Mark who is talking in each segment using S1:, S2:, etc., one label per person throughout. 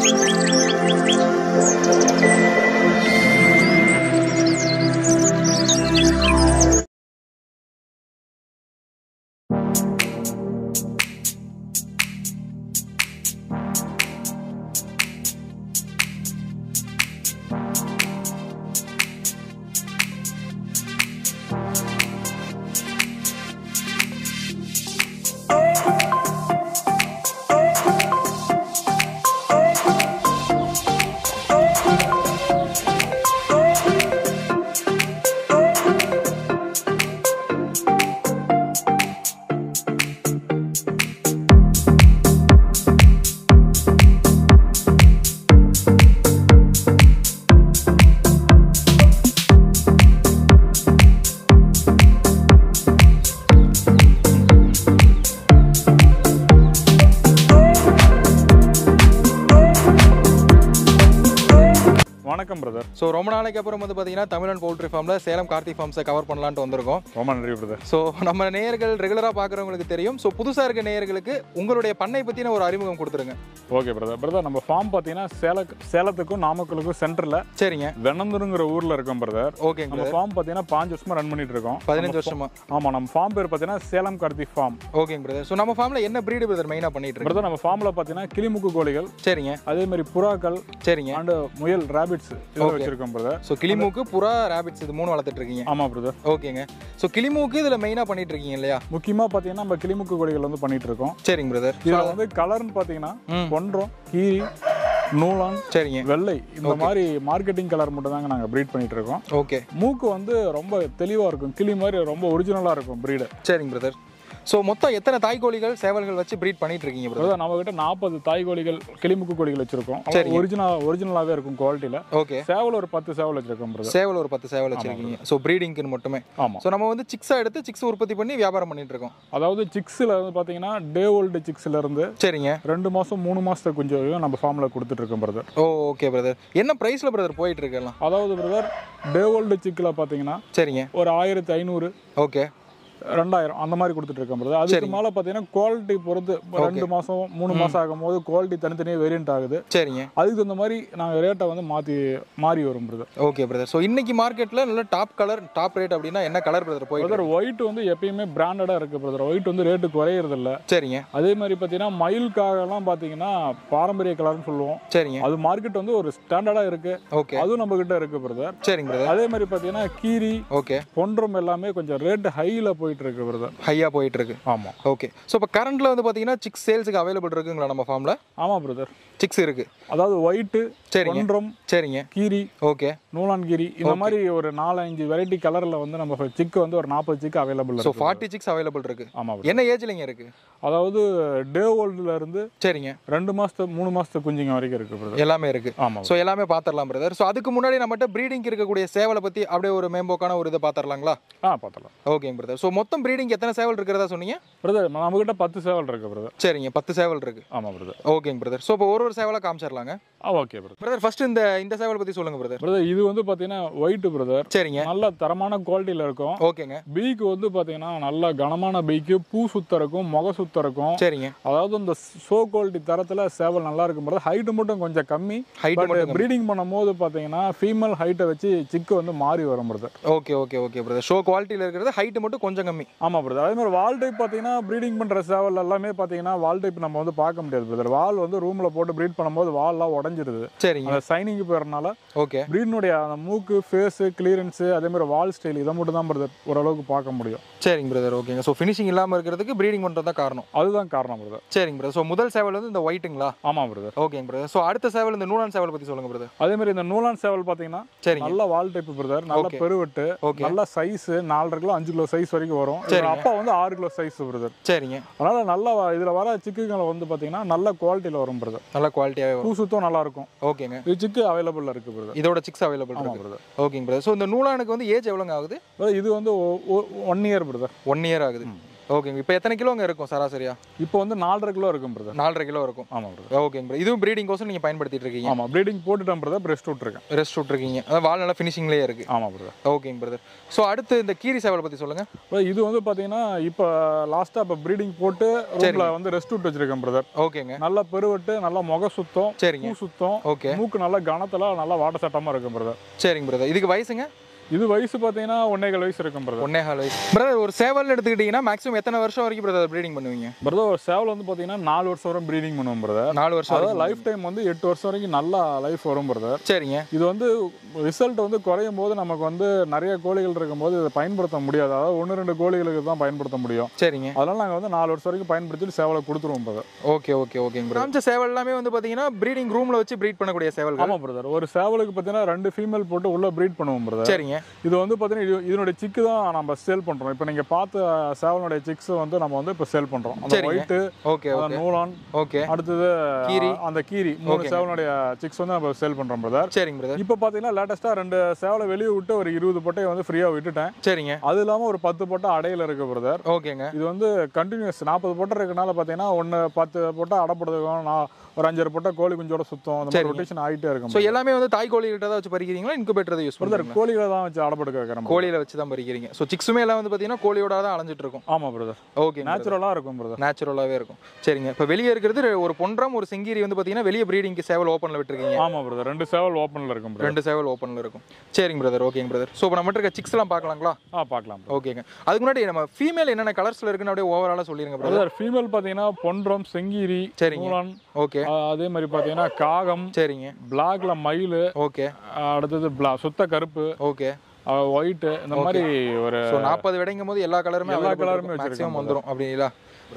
S1: வணக்கம் brother
S2: so ரொம்ப நாளைக்கு அப்புறம் வந்து பார்த்தீங்கன்னா தமிழன் பவுல்ட்ரி ஃபார்மில் சேலம் கார்த்தி ஃபார்ம்ஸை கவர் பண்ணலான்ட்டு வந்திருக்கோம்
S1: ரொம்ப நன்றி பிரதர்
S2: ஸோ நம்ம நேயர்கள் ரெகுலராக பார்க்குறவங்களுக்கு தெரியும் ஸோ புதுசாக இருக்க நேயர்களுக்கு உங்களுடைய பண்ணை பற்றின ஒரு அறிமுகம் கொடுத்துருங்க
S1: ஓகே பிரதர் பிரதர் நம்ம ஃபார்ம் பார்த்தீங்கன்னா சேல சேலத்துக்கும் நாமக்கலுக்கும் சென்டரில்
S2: சரிங்க
S1: வெண்ணந்தூருங்கிற ஊரில் இருக்கோம் பிரதர்
S2: ஓகேங்க
S1: நம்ம ஃபார்ம் பார்த்தீங்கன்னா பாஞ்சு வருஷமா ரன் பண்ணிட்டு இருக்கோம்
S2: பதினஞ்சு வருஷமா
S1: ஆமாம் நம்ம ஃபார்ம் பேர் பார்த்தீங்கன்னா சேலம் கார்த்தி ஃபார்ம்
S2: ஓகேங்க பிரதர் ஸோ நம்ம ஃபார்மில் என்ன ப்ரீடு பிரதர் மெயினாக பண்ணிட்டு இருக்கு
S1: பிரதர் நம்ம ஃபார்மில் பார்த்தீங்கன்னா கிளிமுக்கு கோழிகள்
S2: சரிங்க
S1: அதே மாதிரி புறாக்கள்
S2: சரிங்க
S1: அண்டு முயல் ரேபிட்ஸ் இதெல்லாம் வச்சிருக்கோம் பிரதர்
S2: ஸோ கிளிமூக்கு புறா ரேபிட்ஸ் இது மூணு வளர்த்துட்டு இருக்கீங்க
S1: ஆமாம் பிரதர்
S2: ஓகேங்க ஸோ கிளிமூக்கு இதில் மெயினாக பண்ணிட்டு இருக்கீங்க இல்லையா
S1: முக்கியமாக பார்த்தீங்கன்னா நம்ம கிளிமுக்கு கோழிகள் வந்து பண்ணிட்டு இருக்கோம்
S2: சரிங்க பிரதர்
S1: இதில் வந்து கலர்னு பார்த்தீங்கன்னா
S2: ம்.
S1: பொன்றம் கீரி நூலான்
S2: சரிங்க
S1: வெள்ளை இந்த மாதிரி மார்க்கெட்டிங் கலர் மட்டும் தாங்க நாங்கள் ப்ரீட் பண்ணிட்டு இருக்கோம்
S2: ஓகே
S1: மூக்கு வந்து ரொம்ப தெளிவாக இருக்கும் கிளி மாதிரி ரொம்ப ஒரிஜினலாக இருக்கும் ப்ரீடு
S2: சரிங்க பிரதர் ஸோ மொத்தம் எத்தனை தாய்க்கோழிகள் சேவல்கள் வச்சு ப்ரீட் பண்ணிட்டு இருக்கீங்க பிரதர்
S1: அதாவது நம்ம கிட்ட நாற்பது தாய் கோழிகள் கிளிமுக்கு கோழிகள் வச்சிருக்கோம்
S2: சரிங்க.
S1: ஒரிஜினல் ஒரிஜினலாகவே இருக்கும் குவாலிட்டியில்
S2: ஓகே
S1: சேவல் ஒரு பத்து சேவல் வச்சிருக்கோம் பிரதர்
S2: சேவல் ஒரு பத்து சேவல் வச்சிருக்கீங்க ஸோ ப்ரீடிங்க்கு மட்டுமே
S1: ஆமாம்
S2: ஸோ நம்ம வந்து சிக்ஸாக எடுத்து சிக்ஸ் உற்பத்தி பண்ணி வியாபாரம் பண்ணிட்டு இருக்கோம்
S1: அதாவது சிக்ஸில் வந்து பார்த்தீங்கன்னா டே ஓல்டு சிக்ஸ்ல இருந்து
S2: சரிங்க
S1: ரெண்டு மாதம் மூணு மாதத்துக்கு குஞ்சு வரைக்கும் நம்ம ஃபார்மில் கொடுத்துட்டு இருக்கோம் பிரதர்
S2: ஓ ஓகே பிரதர் என்ன ப்ரைஸில் பிரதர் போயிட்டு இருக்கலாம்
S1: அதாவது பிரதர் டே ஓல்டு சிக்கில் பார்த்தீங்கன்னா
S2: சரிங்க
S1: ஒரு ஆயிரத்தி ஐநூறு
S2: ஓகே
S1: ரெண்டாயிரம் அந்த மாதிரி கொடுத்துட்டு இருக்கோம் பிரதர் அதுக்கு மேலே பார்த்தீங்கன்னா குவாலிட்டி பொறுத்து இப்ப ரெண்டு மாதம் மூணு மாதம் ஆகும்போது குவாலிட்டி தனித்தனியாக வேரியன்ட் ஆகுது
S2: சரிங்க
S1: அதுக்கு தகுந்த மாதிரி நாங்கள் ரேட்டை வந்து மாற்றி மாறி வரும் பிரதர்
S2: ஓகே பிரதர் ஸோ இன்னைக்கு மார்க்கெட்டில் நல்ல டாப் கலர் டாப் ரேட் அப்படின்னா என்ன கலர் பிரதர் போயிட்டு
S1: பிரதர் ஒயிட் வந்து எப்பயுமே பிராண்டடாக இருக்குது பிரதர் ஒயிட் வந்து ரேட்டு குறையிறது இல்ல
S2: சரிங்க
S1: அதே மாதிரி பார்த்தீங்கன்னா மயிலுக்காகலாம் பார்த்தீங்கன்னா பாரம்பரிய கலர்னு சொல்லுவோம்
S2: சரிங்க
S1: அது மார்க்கெட் வந்து ஒரு ஸ்டாண்டர்டாக இருக்கு
S2: ஓகே
S1: அதுவும் நம்ம கிட்ட இருக்கு பிரதர்
S2: சரிங்க பிரதர்
S1: அதே மாதிரி பார்த்தீங்கன்னா கீரி
S2: ஓகே
S1: பொன்றம் எல்லாமே கொஞ்சம் ரேட்டு ஹையில் போயிட்டு இருக்கு பிரதர்
S2: ஹையாக போயிட்டு இருக்கு
S1: ஆமாம்
S2: ஓகே ஸோ இப்போ கரண்ட்ல வந்து பார்த்தீங்கன்னா சிக்ஸ் சேல்ஸுக்கு அவைலபிள் இருக்குங்களா நம்ம ஃபார்மில்
S1: ஆமாம் பிரதர்
S2: சிக்ஸ் இருக்கு
S1: அதாவது ஒயிட்டு
S2: சரிங்க
S1: பொன்றம்
S2: சரிங்க
S1: கீரி
S2: ஓகே
S1: நூலான் கீரி இந்த மாதிரி ஒரு நாலு அஞ்சு வெரைட்டி கலரில் வந்து நம்ம சிக்கு வந்து ஒரு நாற்பது சிக்கு அவைலபிள்
S2: ஸோ
S1: இருக்கு
S2: ஃபார்ட்டி சிக்ஸ் அவைலபிள் இருக்கு
S1: ஆமாம்
S2: என்ன ஏஜ்லைங்க இருக்கு
S1: அதாவது டே ஓல்டுல இருந்து
S2: சரிங்க
S1: ரெண்டு மாசத்து மூணு மாசத்து குஞ்சுங்க வரைக்கும் இருக்கு பிரதர்
S2: எல்லாமே இருக்கு
S1: ஆமாம்
S2: ஸோ எல்லாமே பார்த்துடலாம் பிரதர் ஸோ அதுக்கு முன்னாடி நம்மகிட்ட ப்ரீடிங் இருக்கக்கூடிய சேவலை பற்றி அப்படியே ஒரு மேம்போக்கான ஒரு இதை பார்த்துடலாங்களா
S1: ஆ பார்த்துலாம்
S2: ஓகேங்க பிரதர் ஸோ மொத்தம் ப்ரீடிங் எத்தனை சேவல் இருக்கிறதா சொன்னீங்க
S1: பிரதர் நம்மகிட்ட பத்து சேவல் இருக்கு பிரதர்
S2: சரிங்க பத்து சேவல் இருக்கு
S1: ஆமாம் பிரதர்
S2: ஓகேங்க பிரதர் ஸோ இப்போ ஒரு ஒரு சேவலாக காமிச்சிடலாங்க
S1: ஆ ஓகே பிரதர்
S2: பிரதர் ஃபர்ஸ்ட் இந்த இந்த சேவல் பற்றி சொல்லுங்க பிரதர்
S1: பிரதர் இது வந்து பார்த்தீங்கன்னா ஒயிட் பிரதர்
S2: சரிங்க
S1: நல்ல தரமான குவாலிட்டியில் இருக்கும்
S2: ஓகேங்க
S1: பீக்கு வந்து பார்த்தீங்கன்னா நல்ல கனமான பீக்கு பூ சுத்தம் இருக்கும் முக சுத்தம் இருக்கும்
S2: சரிங்க
S1: அதாவது இந்த ஷோ குவாலிட்டி தரத்தில் சேவல் நல்லா இருக்கும் பிரதர் ஹைட்டு மட்டும் கொஞ்சம் கம்மி
S2: ஹைட்
S1: பட்
S2: மட்டும்
S1: ப்ரீடிங் பண்ணும்போது பார்த்தீங்கன்னா ஃபீமேல் ஹைட்டை வச்சு சிக்கு வந்து மாறி வரும் brother
S2: okay okay okay brother show குவாலிட்டியில் இருக்கிறது ஹைட் மட்டும் கொஞ்சம் கம்மி
S1: ஆமாம் பிரதர் அதே மாதிரி வால் டைப் பார்த்தீங்கன்னா ப்ரீடிங் பண்ணுற சேவல் எல்லாமே பார்த்தீங்கன்னா வால் டைப் நம்ம வந்து பார்க்க முடியாது பிரதர் வால் வந்து ரூமில் போட்டு ப்ரீட் பண்ணும்போது வால்லாம் உடஞ்சிருது
S2: சரிங்க
S1: அந்த சைனிங் போயிடறனால
S2: ஓகே
S1: ப்ரீடினுடைய அந்த மூக்கு ஃபேஸு கிளியரன்ஸு அதே மாதிரி வால் ஸ்டைல் இதை மட்டும் தான் பிரதர் ஓரளவுக்கு பார்க்க முடியும்
S2: சரிங்க பிரதர் ஓகேங்க ஸோ ஃபினிஷிங் இல்லாமல் இருக்கிறதுக்கு ப்ரீடிங் பண்ணுறது தான் காரணம்
S1: அதுதான் காரணம் பிரதர்
S2: சரிங்க பிரதர் ஸோ முதல் சேவல் வந்து இந்த ஒயிட்டுங்களா
S1: ஆமாம் பிரதர்
S2: ஓகேங்க பிரதர் ஸோ அடுத்த சேவல் இந்த நூலான் சேவல் பற்றி சொல்லுங்க பிரதர்
S1: அதே மாதிரி இந்த நூலான் சேவல் பார்த்தீங்கன்னா
S2: சரிங்க
S1: நல்ல வால் டைப் பிரதர் நல்ல
S2: Okay.
S1: பெருவெட்டு
S2: ஓகே
S1: நல்ல சைஸ் நாலரை கிலோ அஞ்சு கிலோ சைஸ் வரைக்கும் வரும் இதோட
S2: சரிங்க.
S1: அப்பா வந்து ஆறு கிலோ சைஸ் பிரதர்
S2: சரிங்க
S1: அதனால நல்ல வ- இதுல வர சிக்குகளை வந்து பாத்தீங்கன்னா நல்ல குவாலிட்டியில வரும் பிரதர்
S2: நல்ல குவாலிட்டியாகவே வரும்
S1: பூ சுத்தம் நல்லா இருக்கும்
S2: ஓகேங்க
S1: இது சிக்கு அவைலபிள்ல இருக்கு பிரதர்
S2: இதோட சிக்ஸ் அவைலபிள்
S1: ஆமா
S2: இருக்கு
S1: பிரதர்
S2: ஓகேங்க பிரதர் ஸோ இந்த நூலானுக்கு வந்து ஏஜ் எவ்வளோங்க ஆகுது
S1: இது வந்து one year brother
S2: one year ஆகுது ஓகேங்க இப்போ எத்தனை கிலோங்க இருக்கும் சராசரியா
S1: இப்போ வந்து நாலரை கிலோ இருக்கும் பிரதர்
S2: நாலரை கிலோ இருக்கும்
S1: ஆமாம் பிரதர்
S2: ஓகேங்க bro. இதுவும் ப்ரீடிங் கோசம் நீங்கள் பயன்படுத்திட்டு இருக்கீங்க
S1: ஆமாம் ப்ரீடிங் போட்டுட்டேன் பிரதர் ரெஸ்ட் விட்டுருக்கேன்
S2: ரெஸ்ட் விட்ருக்கீங்க அதாவது வால் நல்லா ஃபினிஷிங்லேயே இருக்கு
S1: ஆமாம் பிரதர்
S2: ஓகேங்க பிரதர் ஸோ அடுத்து இந்த கீரி சேவலை பற்றி சொல்லுங்க
S1: இது வந்து பார்த்தீங்கன்னா இப்போ லாஸ்ட்டாக இப்போ ப்ரீடிங் போட்டு ரூமில் வந்து ரெஸ்ட் விட்டு வச்சிருக்கேன் பிரதர்
S2: ஓகேங்க
S1: நல்லா பெருவெட்டு நல்லா முக சுத்தம்
S2: சரிங்க
S1: பூ சுத்தம்
S2: ஓகே
S1: மூக்கு நல்லா கனத்தில் நல்லா வாட்ட சட்டமாக இருக்கும் பிரதர்
S2: சரிங்க பிரதர் இதுக்கு வயசுங்க
S1: இது வயசு பார்த்தீங்கன்னா ஒன்னேகால் வயசு இருக்கும் பிரதர்
S2: ஒன்னே கால் வயசு பிரதர் ஒரு சேவல் எடுத்துக்கிட்டிங்கன்னா மேக்ஸிமம் எத்தனை வருஷம் வரைக்கும் பிரதர் ப்ரீடிங் பண்ணுவீங்க
S1: பிரதர் ஒரு சேவல் வந்து பார்த்தீங்கன்னா நாலு வருஷம் வரை ப்ரீடிங் பண்ணுவோம் பிரதர்
S2: நாலு வருஷம்
S1: அதாவது
S2: வரைக்கும்.
S1: லைஃப் டைம் வந்து எட்டு வருஷம் வரைக்கும் நல்லா லைஃப் வரும் பிரதர்
S2: சரிங்க
S1: இது வந்து ரிசல்ட் வந்து குறையும் போது நமக்கு வந்து நிறைய கோழிகள் இருக்கும்போது இதை பயன்படுத்த முடியாது அதாவது ஒன்று ரெண்டு கோழிகளுக்கு தான் பயன்படுத்த முடியும்
S2: சரிங்க
S1: அதனால நாங்கள் வந்து நாலு வருஷம் வரைக்கும் பயன்படுத்திட்டு சேவலை கொடுத்துருவோம் பிரதர்
S2: ஓகே ஓகே ஓகேங்க பிரதர் காமிச்ச சேவல் எல்லாமே வந்து பார்த்தீங்கன்னா ப்ரீடிங் ரூமில் வச்சு ப்ரீட் பண்ணக்கூடிய சேவல்கள்
S1: ஆமாம் பிரதர் ஒரு சேவலுக்கு பார்த்தீங்கன்னா ரெண்டு ஃபீமேல் போட்டு உள்ள ப்ரீட் பண்ணுவோம் பிரதர்
S2: சரிங்க
S1: இது வந்து பார்த்தீங்கன்னா இது இதனுடைய சிக்கு தான் நம்ம சேல் பண்ணுறோம் இப்போ நீங்கள் பார்த்த சேவலுடைய சிக்ஸ் வந்து நம்ம வந்து இப்போ சேல் பண்ணுறோம் அந்த
S2: சரிங்க.
S1: ஒயிட்டு
S2: ஓகே ஓகே
S1: நூலான்
S2: ஓகே
S1: அடுத்தது
S2: கீரி.
S1: அந்த கீரி மூணு
S2: ஓகேங்க.
S1: சேவலுடைய சிக்ஸ் வந்து நம்ம சேல் பண்ணுறோம் பிரதர்
S2: சரிங்க பிரதர்
S1: இப்போ பார்த்தீங்கன்னா லேட்டஸ்ட்டாக ரெண்டு சேவலை வெளியே விட்டு ஒரு இருபது பொட்டையை வந்து ஃப்ரீயாக விட்டுட்டேன்
S2: சரிங்க
S1: அது இல்லாமல் ஒரு பத்து பொட்டை அடையில இருக்கு பிரதர்
S2: ஓகேங்க
S1: இது வந்து கண்டினியூஸ் நாற்பது பொட்டை இருக்கனால பார்த்தீங்கன்னா ஒன்று பத்து பொட்டை அடப்படுறதுக்கும் நான் ஒரு அஞ்சாறு பொட்டை கோழி குஞ்சோட சுத்தம் அந்த மாதிரி
S2: சரிங்க.
S1: ரொட்டேஷன் ஆகிட்டே இருக்கும்
S2: ஸோ எல்லாமே வந்து தாய் கோழி கிட்ட தான் வச்சு பறிக்கிறீங்களா இன்குபேட்டர் யூஸ்
S1: பிரதர்
S2: பண்ணுறீங்க
S1: கோழிகளை தான் வச்சு அடப்படுக்க வைக்கிறோம்
S2: கோழியில வச்சு தான் பறிக்கிறீங்க ஸோ சிக்ஸுமே எல்லாம் வந்து பார்த்தீங்கன்னா கோழியோட தான் அலைஞ்சிட்டு இருக்கும்
S1: ஆமாம் பிரதர்
S2: ஓகே
S1: நேச்சுரலாக இருக்கும் பிரதர்
S2: நேச்சுரலாகவே இருக்கும் சரிங்க இப்போ வெளியே இருக்கிறது ஒரு பொன்றம் ஒரு செங்கீரி வந்து பார்த்தீங்கன்னா வெளியே ப்ரீடிங்க்கு சேவல் ஓப்பனில் விட்டுருக்கீங்க
S1: ஆமாம் பிரதர் ரெண்டு சேவல் ஓப்பனில் இருக்கும் பிரதர்
S2: ரெண்டு சேவல் ஓப்பனில் இருக்கும் சரிங்க பிரதர் ஓகேங்க பிரதர் ஸோ இப்போ நம்மகிட்ட இருக்க சிக்ஸ்லாம் பார்க்கலாங்களா
S1: ஆ பார்க்கலாம் brother.
S2: ஓகேங்க அதுக்கு முன்னாடி நம்ம ஃபீமேல் என்னென்ன கலர்ஸில் இருக்குன்னு அப்படியே ஓவராலாக சொல்லிருங்க பிரதர்
S1: பிரதர் ஃபீமேல் பார்த்தீங்கன்னா பொன்றம் செங்கீரி
S2: சரிங்க
S1: நூலான்
S2: ஓகே
S1: ஆ, அதே மாதிரி பார்த்தீங்கன்னா காகம்
S2: சரிங்க
S1: பிளாக்ல மயில்
S2: ஓகே
S1: அடுத்தது பிளா சுத்த கருப்பு
S2: ஓகே
S1: ஒயிட்டு இந்த மாதிரி ஒரு
S2: ஸோ நாற்பது விடைங்கும் போது எல்லா கலருமே
S1: எல்லா
S2: எல்லா
S1: colour-மே
S2: கலருமே
S1: வச்சிருக்கோம்
S2: மேக்ஸிமம் வந்துடும் அப்படிங்களா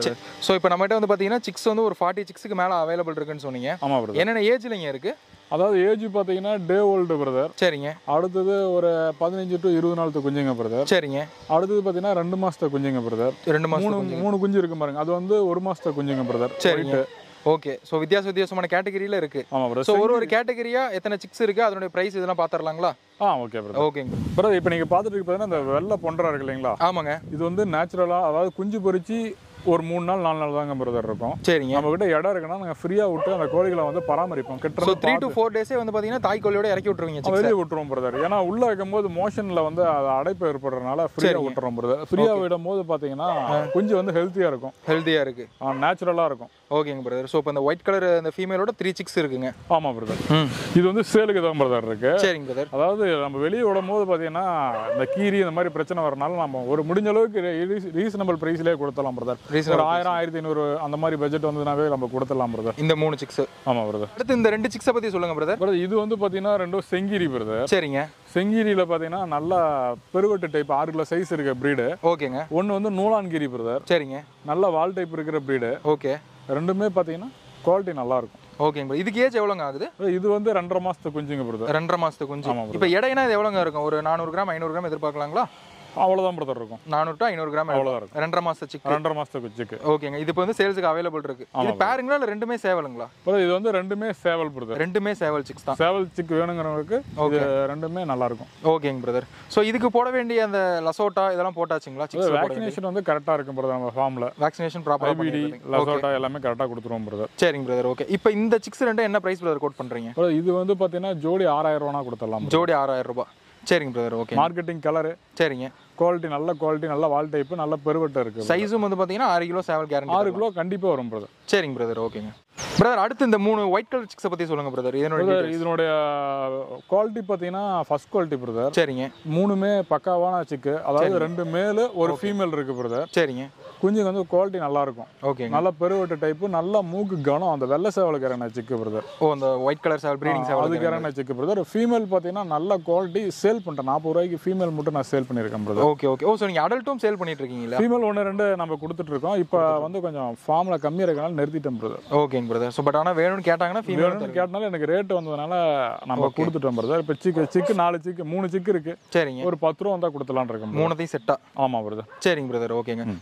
S2: ஸோ இப்போ நம்மகிட்ட வந்து பார்த்தீங்கன்னா சிக்ஸ் வந்து ஒரு ஃபார்ட்டி சிக்ஸுக்கு மேலே அவைலபிள் இருக்குன்னு சொன்னீங்க
S1: ஆமாம் பிரதர்
S2: என்னென்ன ஏஜ்லங்க இருக்கு
S1: அதாவது ஏஜ் பார்த்தீங்கன்னா டே ஓல்டு பிரதர்
S2: சரிங்க
S1: அடுத்தது ஒரு பதினஞ்சு டு இருபது நாளுக்கு குஞ்சுங்க பிரதர்
S2: சரிங்க
S1: அடுத்தது பார்த்தீங்கன்னா ரெண்டு மாசத்து குஞ்சுங்க பிரதர்
S2: ரெண்டு
S1: மூணு
S2: மாதம்
S1: மூணு குஞ்சு இருக்கு பாருங்க அது வந்து ஒரு மாசத்து குஞ்சுங்க பிரதர்
S2: சரிங்க ஓகே ஸோ வித்தியாச வித்தியாசமான கேட்டகரியில் இருக்கு
S1: ஆமா
S2: ஸோ
S1: பிரதர்
S2: ஒரு ஒரு கேட்டகரியா எத்தனை சிக்ஸ் இருக்கு அதனுடைய பிரைஸ் இதெல்லாம் பார்த்துடலாங்களா
S1: ஆ ஓகே பிரதர்
S2: ஓகேங்க
S1: பிரதர் இப்போ நீங்க பார்த்துட்டு இருக்கு பார்த்தீங்கன்னா இந்த வெள்ளை பொண்டரா இருக்கு இல்லைங்களா
S2: ஆமாங்க
S1: இது வந்து நேச்சுரலா அதாவது குஞ்சு பொரிச்சு ஒரு மூணு நாள் நாலு நாள் தாங்க பிரதர் இருக்கும்
S2: சரிங்க
S1: நம்ம கிட்ட இடம் இருக்குன்னா நாங்க ஃப்ரீயா விட்டு அந்த கோழிகளை வந்து பராமரிப்போம் கிட்ட
S2: ஸோ
S1: இருந்து
S2: த்ரீ டு ஃபோர் டேஸே வந்து பார்த்தீங்கன்னா தாய் கோழியோட இறக்கி விட்டுருவீங்க chicks-அ.
S1: வெளியே விட்டுருவோம் பிரதர் ஏன்னா உள்ள வைக்கும்போது மோஷன்ல வந்து அது அடைப்பு ஏற்படுறதுனால ஃப்ரீயா
S2: சரிங்க.
S1: விட்டுறோம் பிரதர் ஃப்ரீயா விடும் போது பாத்தீங்கன்னா குஞ்சு வந்து ஹெல்த்தியா இருக்கும்
S2: ஹெல்த்தியாக இருக்கு
S1: நேச்சுரலா இருக்கும்
S2: ஓகேங்க பிரதர் ஸோ இப்போ இந்த ஒயிட் கலர் இந்த ஃபீமேலோட த்ரீ சிக்ஸ் இருக்குங்க
S1: ஆமா பிரதர்
S2: ம்
S1: இது வந்து சேலுக்கு தான் பிரதர் இருக்கு
S2: சரிங்க பிரதர்
S1: அதாவது நம்ம வெளியே விடும் போது பாத்தீங்கன்னா இந்த கீரி இந்த மாதிரி பிரச்சனை வரனால நம்ம ஒரு முடிஞ்ச அளவுக்கு ரீசனபிள் பிரைஸ்லயே கொடுத்துடலாம் பிரதர் ஒரு
S2: ரீசனபிள்
S1: ஆயிரம் ஆயிரத்தி ஐநூறு அந்த மாதிரி பட்ஜெட் வந்ததுனாவே நம்ம கொடுத்துடலாம் பிரதர்
S2: இந்த மூணு சிக்ஸ்
S1: ஆமா பிரதர்
S2: அடுத்து இந்த ரெண்டு சிக்ஸை பற்றி சொல்லுங்க பிரதர்
S1: பிரதர் இது வந்து பாத்தீங்கன்னா ரெண்டும் செங்கிரி பிரதர்
S2: சரிங்க
S1: செங்கிரியில பாத்தீங்கன்னா நல்லா பெருவெட்டு டைப் ஆறு கிலோ சைஸ் இருக்க பிரீடு
S2: ஓகேங்க
S1: ஒன்னு வந்து நூலான்கிரி பிரதர்
S2: சரிங்க
S1: நல்ல வால் டைப் இருக்கிற பிரீடு
S2: ஓகே
S1: ரெண்டுமே பாத்தீங்கன்னா குவாலிட்டி நல்லா இருக்கும்
S2: ஓகேங்க bro. இதுக்கு ஏஜ் எவ்வளோங்க ஆகுது
S1: இது வந்து ரெண்டரை மாசத்து குஞ்சுங்க பிரதர்
S2: ரெண்டரை மாசத்துக்கு குஞ்சு
S1: ஆமா bro.
S2: இப்போ எடைனா இது எவ்வளோங்க இருக்கும் ஒரு நானூறு கிராம் ஐநூறு கிராம் எதிர்பார்க்கலாங்களா
S1: அவ்வளவுதான் பிரதர் இருக்கும்
S2: நானூறு டு ஐநூறு கிராம்
S1: அவ்வளவுதான் இருக்கும்
S2: ரெண்டரை மாசத்து சிக்கு
S1: ரெண்டரை மாசத்து குஞ்சுக்கு
S2: ஓகேங்க இது இப்போ வந்து சேல்ஸுக்கு அவைலபிள் இருக்கு இது பேருங்களா இல்லை ரெண்டுமே சேவலுங்களா
S1: பிரதர் இது வந்து ரெண்டுமே சேவல் பிரதர்
S2: ரெண்டுமே சேவல் சிக்ஸ் தான்
S1: சேவல் சிக்கு வேணுங்கிறவங்களுக்கு இது ரெண்டுமே நல்லா இருக்கும்
S2: ஓகேங்க பிரதர் ஸோ இதுக்கு போட வேண்டிய அந்த லசோட்டா இதெல்லாம் போட்டாச்சுங்களா சிக்ஸ்
S1: வேக்சினேஷன் வந்து கரெக்டா இருக்கும் பிரதர் நம்ம ஃபார்ம்ல
S2: வேக்சினேஷன் ப்ராப்பராக
S1: ஐபிடி
S2: பண்ணிடுறீங்க
S1: லசோட்டா எல்லாமே கரெக்டா கொடுத்துருவோம் பிரதர்
S2: சரிங்க பிரதர் ஓகே இப்போ இந்த சிக்ஸ் ரெண்டும் என்ன ப்ரைஸ் பிரதர் கோட் பண்ணுறீங்க
S1: பிரதர் இது வந்து பாத்தீங்கன்னா ஜோடி ஆறாயிரம் ரூபா கொடுத்துடலாம்
S2: ஜோடி ஆறாயிரம் ரூபாய் சரிங்க பிரதர் ஓகே
S1: மார்க்கெட்டிங் கலரு
S2: சரிங்க
S1: குவாலிட்டி நல்ல குவாலிட்டி நல்ல வால் டைப் நல்ல பெருவட்டம் இருக்கு
S2: சைஸும் வந்து பார்த்தீங்கன்னா ஆறு கிலோ சேவல் கேரண்டி
S1: ஆறு கிலோ கண்டிப்பா வரும் பிரதர்
S2: சரிங்க பிரதர் ஓகேங்க பிரதர் அடுத்து இந்த மூணு ஒயிட் கலர் சிக்ஸை பற்றி சொல்லுங்க பிரதர் இதனோட
S1: பிரதர்
S2: details.
S1: இதனுடைய குவாலிட்டி பார்த்தீங்கன்னா ஃபர்ஸ்ட் குவாலிட்டி பிரதர்
S2: சரிங்க
S1: மூணுமே பக்காவான சிக்கு அதாவது ரெண்டு மேலு ஒரு ஃபீமேல் இருக்கு பிரதர்
S2: சரிங்க
S1: குஞ்சுங்க வந்து குவாலிட்டி நல்லா இருக்கும்
S2: ஓகேங்க
S1: நல்ல பெருவட்ட டைப்பு நல்ல மூக்கு கனம் அந்த வெள்ளை சேவலுக்கு இறங்கின சிக்கு பிரதர்
S2: ஓ அந்த ஒயிட் கலர் சேவல் ப்ரீடிங் சேவல்
S1: அதுக்கு இறங்கின சிக்கு பிரதர் ஃபீமேல் பார்த்தீங்கன்னா நல்ல குவாலிட்டி சேல் பண்ணிட்டேன் நாற்பது ரூபாய்க்கு ஃபீமேல் மட்டும் நான் சேல் பண்ணியிருக்கேன் brother
S2: okay okay oh so நீங்கள் அடல்ட்டும் சேல் பண்ணிட்டு இருக்கீங்களா
S1: ஃபீமேல் ஒன்று ரெண்டு நம்ம கொடுத்துட்டு இருக்கோம் இப்போ வந்து கொஞ்சம் ஃபார்மில் கம்மியாக இருக்கனால நிறுத்திட்டேன் பிரதர்
S2: ஓகேங்க பிரதர் ஸோ பட் ஆனால் வேணும்னு கேட்டாங்கன்னா ஃபீமேல்
S1: வேணும்னு கேட்டனால எனக்கு ரேட் வந்ததுனால நம்ம கொடுத்துட்டோம் பிரதர் இப்போ சிக்கு சிக்கு நாலு சிக்கு மூணு சிக்கு இருக்கு
S2: சரிங்க
S1: ஒரு பத்து ரூபா வந்தா கொடுத்துலான்னு இருக்கேன்
S2: மூணுத்தையும் செட்டா
S1: ஆமா பிரதர்
S2: சரிங்க பிரதர் ஓகேங்க ஸோ இப்போ அடல்ட்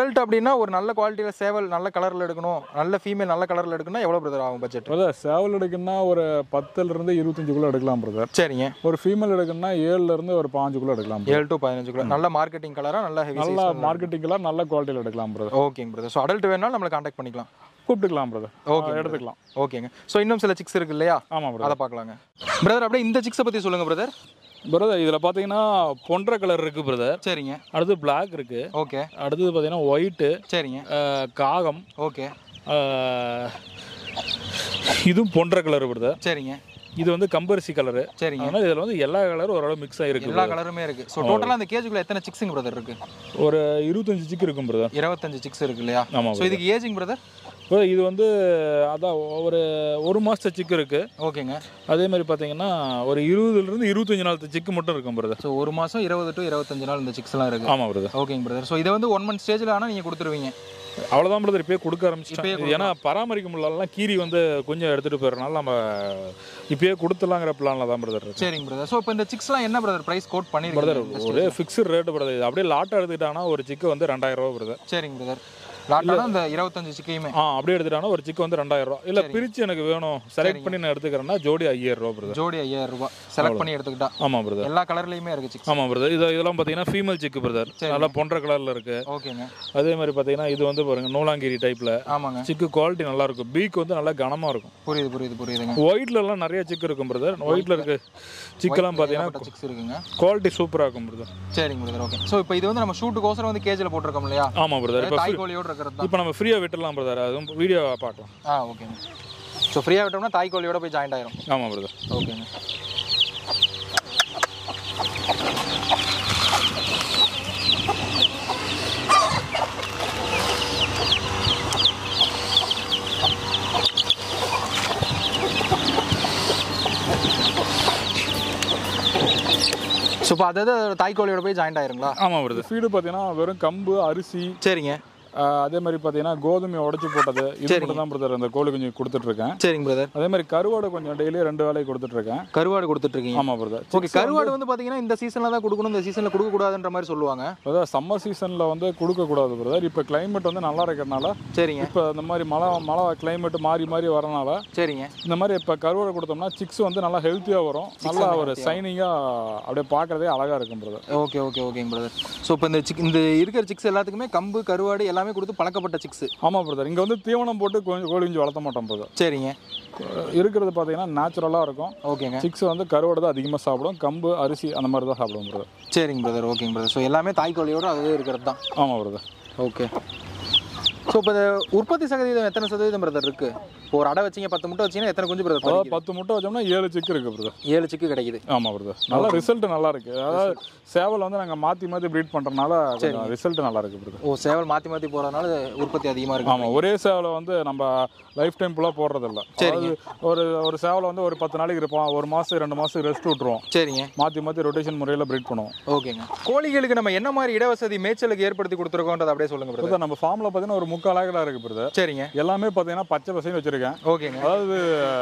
S2: அடல்ட் அப்படின்னா ஒரு நல்ல குவாலிட்டியில் சேவல் நல்ல கலரில் எடுக்கணும் நல்ல ஃபீமேல் நல்ல கலரில் எடுக்கணும்னா எவ்வளோ பிரதர் ஆகும் பட்ஜெட்
S1: பிரதர் சேவல் எடுக்கணும்னா ஒரு பத்துல இருந்து இருபத்தஞ்சுக்குள்ள எடுக்கலாம் பிரதர்
S2: சரிங்க
S1: ஒரு ஃபீமேல் எடுக்கணும்னா ஏழுல இருந்து ஒரு பாஞ்சுக்குள்ள எடுக்கலாம் brother.
S2: ஏழு டு பதினஞ்சுக்குள்ள நல்ல மார்க்கெட்டிங் கலராக நல்ல ஹெவி
S1: நல்ல மார்க்கெட்டிங்லாம் நல்ல குவாலிட்டியில் எடுக்கலாம் பிரதர்
S2: ஓகேங்க பிரதர் ஸோ அடல்ட் வேணாலும் நம்மளை காண்டாக்ட் பண்ணிக்கலாம்
S1: கூப்பிட்டுக்கலாம் பிரதர்
S2: Okay,
S1: எடுத்துக்கலாம்
S2: ஓகேங்க ஸோ இன்னும் சில சிக்ஸ் இருக்கு இல்லையா
S1: ஆமாம் பிரதர்
S2: அதை பார்க்கலாங்க பிரதர் அப்படியே இந்த சிக்ஸை பற்றி சொல்லுங்க பிரதர்
S3: பிரதர் இதில் பார்த்தீங்கன்னா பொன்ற கலர் இருக்குது பிரதர்
S2: சரிங்க
S3: அடுத்து Black இருக்குது
S2: ஓகே
S3: அடுத்தது பார்த்தீங்கன்னா ஒயிட்டு
S2: சரிங்க
S3: காகம்
S2: ஓகே
S3: அஹ், இதுவும் பொன்ற கலர் பிரதர்
S2: சரிங்க
S3: இது வந்து கம்பரிசி கலரு
S2: சரிங்க
S3: அதனால் இதில் வந்து எல்லா கலரும் ஓரளவு மிக்ஸ் ஆகிருக்கு
S2: எல்லா கலருமே இருக்கு ஸோ டோட்டலாக அந்த கேஜுக்குள்ள எத்தனை சிக்ஸுங்க பிரதர் இருக்கு
S3: ஒரு இருபத்தஞ்சு சிக்கு இருக்கும் பிரதர்
S2: இருபத்தஞ்சு சிக்ஸ் இருக்கு இல்லையா
S3: ஆமாம்
S2: ஸோ இதுக்கு ஏஜிங் பிரதர்
S3: பிரதர் இது வந்து அதான் ஒரு ஒரு மாதத்து சிக்கு இருக்குது
S2: ஓகேங்க
S3: அதே மாதிரி பார்த்தீங்கன்னா ஒரு இருபதுலேருந்து இருபத்தஞ்சு நாள் சிக்கு மட்டும் இருக்கும் பிரதர்
S2: ஸோ ஒரு மாதம் இருபது டு இருபத்தஞ்சு நாள் இந்த சிக்ஸ்லாம் இருக்கு
S3: ஆமாம் பிரதர்
S2: ஓகேங்க பிரதர் ஸோ இதை வந்து ஒன் மந்த் ஸ்டேஜில் ஆனால் நீங்கள் கொடுத்துருவீங்க
S3: அவ்வளோதான் பிரதர் இப்போயே கொடுக்க
S2: இப்பயே
S3: ஆரம்பிச்சிட்டேன் ஏன்னா பராமரிக்க முடியலாம் கீரி வந்து கொஞ்சம் எடுத்துகிட்டு போயிடறனால நம்ம இப்பயே கொடுத்துலாங்கிற பிளானில் தான் பிரதர் இருக்கு
S2: சரிங்க பிரதர் ஸோ இப்போ இந்த சிக்ஸ்லாம் என்ன பிரதர் ப்ரைஸ் கோட்
S3: பிரதர்
S2: பண்ணிருக்கீங்க
S3: ஒரே ஃபிக்ஸ்டு ரேட்டு பிரதர் இது அப்படியே லாட்டாக எடுத்துக்கிட்டாங்கன்னா ஒரு சிக்கு வந்து ரெண்டாயிரம் ரூபா பிரதர்
S2: சரிங்க பிரதர் லாட்டானா இந்த இருபத்தஞ்சு சிக்கையுமே
S3: ஆ அப்படியே எடுத்துட்டாங்கன்னா ஒரு சிக்கு வந்து ரெண்டாயிரம் ரூபா இல்லை பிரித்து எனக்கு வேணும் செலக்ட் பண்ணி நான் எடுத்துக்கிறேன்னா ஜோடி ஐயாயிரம் ரூபா பிரதர்
S2: ஜோடி ஐயாயிரம் ரூபாய் செலக்ட் பண்ணி எடுத்துக்கிட்டா
S3: ஆமாம் பிரதர்
S2: எல்லா கலர்லயுமே இருக்கு சிக்ஸ்
S3: ஆமாம் பிரதர் இது இதெல்லாம் பார்த்தீங்கன்னா ஃபீமேல் சிக்கு பிரதர் நல்லா பொன்ற கலரில் இருக்கு
S2: ஓகேங்க
S3: அதே மாதிரி பார்த்தீங்கன்னா இது வந்து பாருங்க நூலாங்கிரி டைப்பில்
S2: ஆமாங்க
S3: சிக்கு குவாலிட்டி நல்லா இருக்கும் பீக் வந்து நல்லா கனமாக இருக்கும்
S2: புரியுது புரியுது புரியுதுங்க
S3: ஒயிட்ல எல்லாம் நிறைய சிக்கு இருக்கும் பிரதர் ஒயிட்ல இருக்க சிக்கெல்லாம் பார்த்தீங்கன்னா
S2: சிக்ஸ் இருக்குங்க
S3: குவாலிட்டி சூப்பராக இருக்கும் பிரதர்
S2: சரிங்க பிரதர் ஓகே ஸோ இப்போ இது வந்து நம்ம ஷூட்டுக்கோசரம் வந்து கேஜில் போட்டிருக்கோம் இல்லையா
S3: ஆமாம் பிரதர் இப்போ
S2: தாய் கோழியோட இருக்கிறது தான்
S3: இப்போ நம்ம ஃப்ரீயாக விட்டுடலாம் பிரதர் அதுவும் வீடியோ பார்க்கலாம்
S2: ஆ ஓகேங்க ஸோ ஃப்ரீயாக விட்டோம்னா தாய் கோழியோட போய் ஜாயிண்ட் ஆயிரும்
S3: ஆமாம் பிரதர்
S2: ஓகேங்க ஸோ இப்போ அதாவது தாய் கோழியோட போய் ஜாயிண்ட் ஆயிருங்களா
S3: ஆமாம் பிரதர்
S1: ஃபீடு பார்த்தீங்கன்னா வெறும் கம்பு அரிசி
S2: சரிங்க
S1: ஆஹ் அதே மாதிரி பார்த்தீங்கன்னா கோதுமையை உடைச்சு போட்டது இது
S2: சரிங்க.
S1: மட்டும் தான் பிரதர் அந்த கோழி கொஞ்சம் கொடுத்துட்டு இருக்கேன்
S2: சரிங்க பிரதர்
S1: அதே மாதிரி கருவாடு கொஞ்சம் டெய்லி ரெண்டு வேலைக்கு கொடுத்துட்டு இருக்கேன்
S2: கருவாடு கொடுத்துட்டு இருக்கீங்க
S1: ஆமா பிரதர்
S2: ஓகே கருவாடு வந்து பாத்தீங்கன்னா இந்த சீசன்ல தான் கொடுக்கணும் இந்த சீசன்ல கொடுக்க கூடாதுன்ற மாதிரி சொல்லுவாங்க
S1: பிரதர் சம்மர் சீசன்ல வந்து கொடுக்க கூடாது பிரதர் இப்போ கிளைமேட் வந்து நல்லா இருக்கிறனால
S2: சரிங்க
S1: இப்போ இந்த மாதிரி மழை மழை கிளைமேட் மாறி மாறி வரனால
S2: சரிங்க
S1: இந்த மாதிரி இப்போ கருவாடு கொடுத்தோம்னா சிக்ஸ் வந்து நல்லா ஹெல்த்தியாக வரும் நல்லா ஒரு சைனிங்காக அப்படியே பார்க்கறதே அழகா இருக்கும் பிரதர்
S2: ஓகே ஓகே ஓகேங்க பிரதர் ஸோ இப்போ இந்த சிக் இந்த இருக்கிற சிக்ஸ் எல்லாத்துக்குமே கம்பு கருவாடு எல்லாமே கொடுத்து பழக்கப்பட்ட சிக்ஸ்
S1: ஆமாம் பிரதர் இங்கே வந்து தீவனம் போட்டு கொஞ்சம் கோழி குஞ்சு வளர்த்த மாட்டோம் பிரதர்
S2: சரிங்க
S1: இருக்கிறது பார்த்தீங்கன்னா நேச்சுரலாக இருக்கும்
S2: ஓகேங்க
S1: சிக்ஸ் வந்து கருவாடு தான் அதிகமாக சாப்பிடும் கம்பு அரிசி அந்த மாதிரி தான் சாப்பிடுவோம் பிரதர்
S2: சரிங்க பிரதர் ஓகேங்க பிரதர் ஸோ எல்லாமே தாய் கோழியோட அதுவே இருக்கிறது தான்
S1: ஆமாம் பிரதர்
S2: ஓகே ஸோ இப்போ இந்த உற்பத்தி சதவீதம் எத்தனை சதவீதம் பிரதர் இருக்கு இப்போ ஒரு அடை வச்சீங்க பத்து முட்டை வச்சீங்கன்னா எத்தனை குஞ்சு பிரதர்
S1: அதாவது பத்து முட்டை வச்சோம்னா ஏழு சிக்கு இருக்கு பிரதர்
S2: ஏழு சிக்கு கிடைக்குது
S1: ஆமாம் பிரதர் நல்லா ரிசல்ட் நல்லா இருக்கு அதாவது சேவல் வந்து நாங்கள் மாற்றி மாற்றி ப்ரீட் பண்ணுறதுனால கொஞ்சம் ரிசல்ட் நல்லா இருக்கு பிரதர்
S2: ஓ சேவல் மாற்றி மாற்றி போகிறதுனால உற்பத்தி அதிகமாக இருக்கு
S1: ஆமாம் ஒரே சேவலை வந்து நம்ம லைஃப் டைம் ஃபுல்லாக போடுறதில்ல அதாவது ஒரு ஒரு சேவலை வந்து ஒரு பத்து நாளைக்கு இருப்போம் ஒரு மாதம் ரெண்டு மாதம் ரெஸ்ட் விட்டுருவோம்
S2: சரிங்க
S1: மாற்றி மாற்றி ரொட்டேஷன் முறையில் ப்ரீட் பண்ணுவோம்
S2: ஓகேங்க கோழிகளுக்கு நம்ம என்ன மாதிரி இடவசதி மேய்ச்சலுக்கு ஏற்படுத்தி கொடுத்துருக்கோன்றதை அப்படியே சொல்லுங்க பிரதர்
S1: பிரதர் நம்ம ஃபார்மில் பார்த்தீங்கன்னா ஒரு முக்கால் ஏக்கரா இருக்கு பிரதர்
S2: சரிங்க
S1: எல்லாமே பார்த்தீங்கன்னா பச்சை பசைன்னு வச்சுருக்கேன்
S2: ஓகேங்க
S1: அதாவது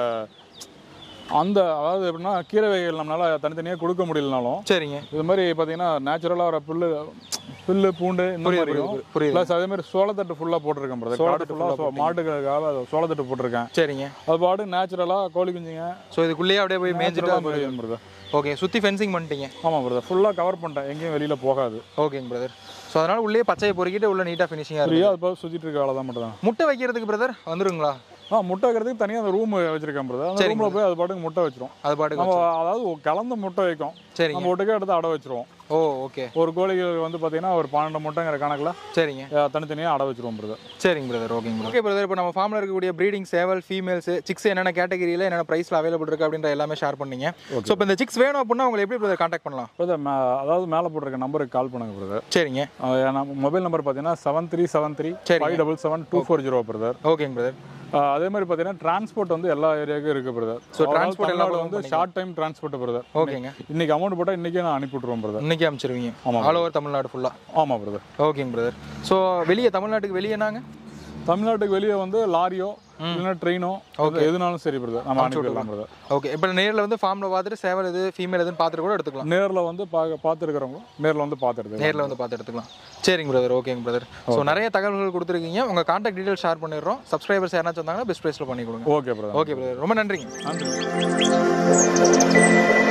S1: அந்த அதாவது எப்படின்னா கீரை வகைகள் நம்மளால தனித்தனியாக கொடுக்க முடியலனாலும்
S2: சரிங்க
S1: இது மாதிரி பார்த்தீங்கன்னா நேச்சுரலாக வர புல்லு புல்லு பூண்டு இந்த
S2: புரியுது,
S1: மாதிரியும்
S2: புரியுது, புரியுது.
S1: ப்ளஸ் அதே மாதிரி சோளத்தட்டு ஃபுல்லாக போட்டிருக்கேன் பிரதர்
S2: சோளத்தட்டு
S1: சோளத்தட்டு ஃபுல்லாக மாட்டுக்காக சோளத்தட்டு போட்டிருக்கேன்
S2: சரிங்க
S1: அது பாடு நேச்சுரலாக கோழி குஞ்சுங்க
S2: ஸோ இதுக்குள்ளேயே அப்படியே போய் மேய்ஞ்சிட்டு
S1: நேச்சுரலாக மேயும் பிரதர்
S2: ஓகே சுற்றி ஃபென்சிங் பண்ணிட்டீங்க
S1: ஆமாம் பிரதர் ஃபுல்லாக கவர் பண்ணிட்டேன் எங்கேயும் வெளியில் போகாது
S2: ஓகேங்க பிரதர் ஸோ அதனால உள்ளே பச்சையை பொறுக்கிட்டு உள்ள நீட்டாக ஃபினிஷிங்காக இருக்கும்
S1: ஃப்ரீயாக அது பார்த்து சுற்றிட்டு இருக்க வேலை தான் மட்டும் தான்
S2: முட்டை வைக்கிறதுக்கு பிரதர் வந்துருங்களா
S1: ஆ முட்டை வைக்கிறதுக்கு தனியாக அந்த ரூம் வச்சிருக்கேன் பிரதர் அந்த
S2: சரிங்க
S1: ரூமில் போய் அது பாட்டுக்கு முட்டை வச்சிரும்
S2: அது பாட்டுக்கு
S1: நம்ம அதாவது ஒரு கலந்த முட்டை வைக்கும்
S2: சரிங்க
S1: நம்ம ஒட்டுக்கே எடுத்து அடை வச்சிருவோம்
S2: ஓ ஓகே
S1: ஒரு கோழிக்கு வந்து பார்த்தீங்கன்னா ஒரு பன்னெண்டு முட்டைங்கிற கணக்கில்
S2: சரிங்க
S1: தனித்தனியாக அடை வச்சிருவோம் பிரதர்
S2: சரிங்க பிரதர் ஓகேங்க ஓகே பிரதர் இப்போ நம்ம ஃபார்மில் இருக்கக்கூடிய ப்ரீடிங் சேவல் ஃபீமேல்ஸ் சிக்ஸ் என்னென்ன கேட்டகரியில் என்னென்ன ப்ரைஸில் அவைலபிள் இருக்குது அப்படின்ற எல்லாமே ஷேர் பண்ணீங்க ஸோ இப்போ இந்த சிக்ஸ் வேணும் அப்படின்னா உங்களை எப்படி பிரதர் காண்டாக்ட் பண்ணலாம்
S1: பிரதர் அதாவது மேலே போட்டிருக்க நம்பருக்கு கால் பண்ணுங்க பிரதர்
S2: சரிங்க
S1: மொபைல் நம்பர் பார்த்தீங்கன்னா செவன் த்ரீ செவன் த்ரீ
S2: சரிங்க.
S1: Five double seven two four zero brother
S2: ஓகேங்க பிரதர்
S1: அதே மாதிரி பார்த்தீங்கன்னா டிரான்ஸ்போர்ட் வந்து எல்லா ஏரியாவுக்கும் இருக்கு பிரதர்
S2: So, transport எல்லா பக்கமும்
S1: வந்து ஷார்ட் டைம் டிரான்ஸ்போர்ட் பிரதர்
S2: ஓகேங்க
S1: இன்னைக்கு அமௌண்ட் போட்டால் இன்னைக்கே நான் அனுப்பி விட்ருவோம் பிரதர்
S2: இன்னைக்கு அனுப்பிச்சிருவீங்க
S1: ஆமாம்.
S2: ஆல் ஓவர் தமிழ்நாடு ஃபுல்லாக
S1: ஆமாம் பிரதர்
S2: ஓகேங்க பிரதர் ஸோ வெளியே தமிழ்நாட்டுக்கு வெளியே நாங்க
S1: தமிழ்நாட்டுக்கு வெளியே வந்து லாரியோ இல்லைன்னா ட்ரெயினோ எதுனாலும் சரி பிரதர் நம்ம அனுப்பிடலாம் பிரதர்
S2: ஓகே இப்போ நேரில் வந்து ஃபார்மில் பார்த்துட்டு சேவல் எது ஃபீமேல் எதுன்னு பார்த்துட்டு கூட எடுத்துக்கலாம்
S1: நேரில் வந்து பா பார்த்துருக்கிறவங்க நேரில் வந்து பார்த்துருது
S2: நேரில் வந்து பார்த்து எடுத்துக்கலாம் சரிங்க பிரதர் ஓகேங்க பிரதர் ஸோ நிறைய தகவல்கள் கொடுத்துருக்கீங்க உங்கள் கான்டாக்ட் டீடைல் ஷேர் பண்ணிடுறோம் சப்ஸ்கிரைபர்ஸ் யாராச்சும் வந்தாங்கன்னா பெஸ்ட் ப்ரைஸில் பண்ணி கொடுங்க
S1: ஓகே பிரதர்
S2: ஓகே பிரதர் ரொம்ப நன்றிங்க
S1: நன்றி